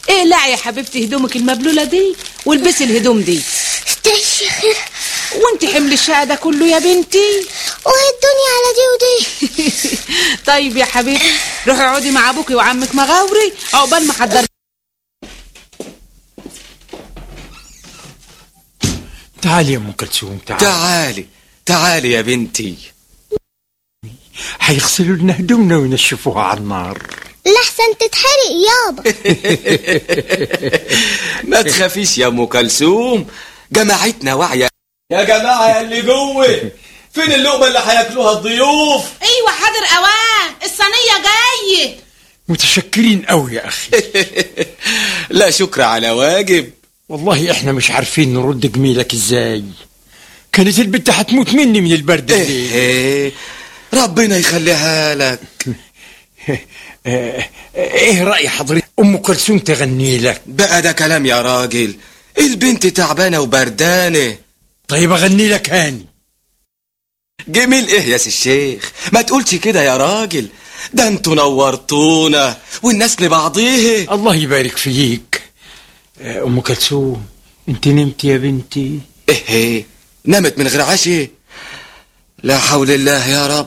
اقلعي يا حبيبتي هدومك المبلوله دي والبسي الهدوم دي تشيخ وانت حمل الشقه ده كله يا بنتي وهي الدنيا على دي ودي طيب يا حبيبتي روحي اقعدي مع ابوكي وعمك مغاوري عقبال ما حضر تعالي يا ام كلثوم تعالي تعالي تعالي يا بنتي حيغسلوا لنا هدومنا وينشفوها على النار لحسن تتحرق يابا ما تخافيش يا ام كلثوم جماعتنا واعيه يا جماعه يا اللي جوه فين اللقمه اللي هياكلوها الضيوف ايوه حاضر اوان الصينيه جايه متشكرين قوي يا اخي لا شكر على واجب والله احنا مش عارفين نرد جميلك ازاي كانت البنت هتموت مني من البرد الليل ايه ربنا يخليها لك آه، ايه رأي حضرتك ام كلثوم تغني لك بقى ده كلام يا راجل البنت تعبانه وبردانه طيب اغني لك هاني جميل ايه يا سي الشيخ ما تقولش كده يا راجل ده انتوا نورتونا والناس لبعضيه الله يبارك فيك آه، ام كلثوم انت نمت يا بنتي ايه نامت من غير عشاء لا حول الله يا رب